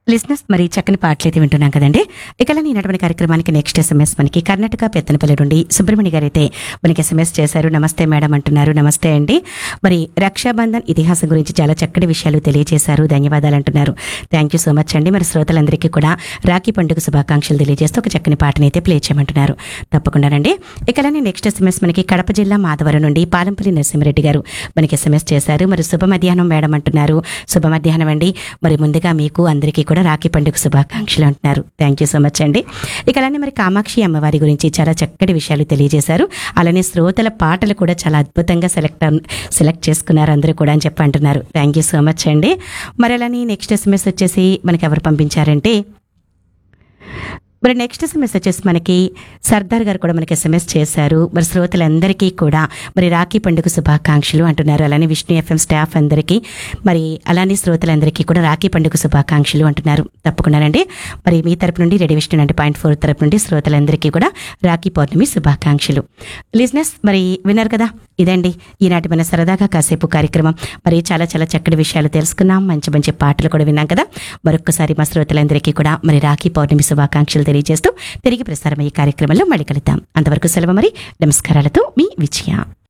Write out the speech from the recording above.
లిస్నెస్ మరి చక్కని పాటలు అయితే వింటున్నాం కదండి ఇక ఈనాటి కార్యక్రమానికి నెక్స్ట్ ఎస్ఎంఎస్ మనకి కర్ణాటక పెత్తనపల్లి నుండి సుబ్రహ్మణ్య గారు అయితే మనకి ఎస్ఎంఎస్ చేశారు నమస్తే మేడం అంటున్నారు నమస్తే అండి మరి రక్షాబంధన్ ఇతిహాసం గురించి చాలా చక్కటి విషయాలు తెలియజేశారు ధన్యవాదాలు అంటున్నారు థ్యాంక్ యూ సో మచ్ అండి మరి శ్రోతలందరికీ కూడా రాఖీ పండుగ శుభాకాంక్షలు తెలియజేస్తూ ఒక చక్కని పాటని అయితే ప్లే చేయమంటున్నారు తప్పకుండానండి ఇక నెక్స్ట్ ఎస్ఎంఎస్ మనకి కడప జిల్లా మాధవరం నుండి పాలంపల్లి నరసింహారెడ్డి గారు మనకి ఎస్ఎంఎస్ చేశారు మరి శుభ మధ్యాహ్నం మేడం అంటున్నారు శుభ మధ్యాహ్నం అండి మరి ముందుగా మీకు అందరికీ కూడా రాఖీ పండుగ శుభాకాంక్షలు అంటున్నారు థ్యాంక్ యూ సో మచ్ అండి ఇక అలానే మరి కామాక్షి అమ్మవారి గురించి చాలా చక్కటి విషయాలు తెలియజేశారు అలానే శ్రోతల పాటలు కూడా చాలా అద్భుతంగా సెలెక్ట్ సెలెక్ట్ చేసుకున్నారు అందరూ కూడా అని చెప్పి అంటున్నారు థ్యాంక్ యూ సో మచ్ అండి మరి అలానే నెక్స్ట్ ఎస్ఎంఎస్ వచ్చేసి మనకి ఎవరు పంపించారంటే మరి నెక్స్ట్ ఎస్ఎంఎస్ వచ్చేసి మనకి సర్దార్ గారు కూడా మనకి ఎస్ఎంఎస్ చేశారు మరి శ్రోతలందరికీ కూడా మరి రాఖీ పండుగ శుభాకాంక్షలు అంటున్నారు అలానే విష్ణు ఎఫ్ఎం స్టాఫ్ అందరికీ మరి అలానే శ్రోతలందరికీ కూడా రాఖీ పండుగ శుభాకాంక్షలు అంటున్నారు తప్పకుండానండి మరి మీ తరపు నుండి ready Vishnu nine point four తరపు నుండి శ్రోతలందరికీ కూడా రాఖీ పౌర్ణమి శుభాకాంక్షలు లిజినెస్ మరి విన్నారు కదా ఇదండి ఈనాటి మన సరదాగా కాసేపు కార్యక్రమం మరి చాలా చాలా చక్కటి విషయాలు తెలుసుకున్నాం మంచి మంచి పాటలు కూడా విన్నాం కదా మరొక్కసారి మా శ్రోతలందరికీ కూడా మరి రాఖీ పౌర్ణమి శుభాకాంక్షలు తెలియజేస్తూ తిరిగి ప్రసారం ఈ కార్యక్రమంలో మళ్ళీ కలుద్దాం అంతవరకు సెలవు మరి నమస్కారాలతో మీ విజయ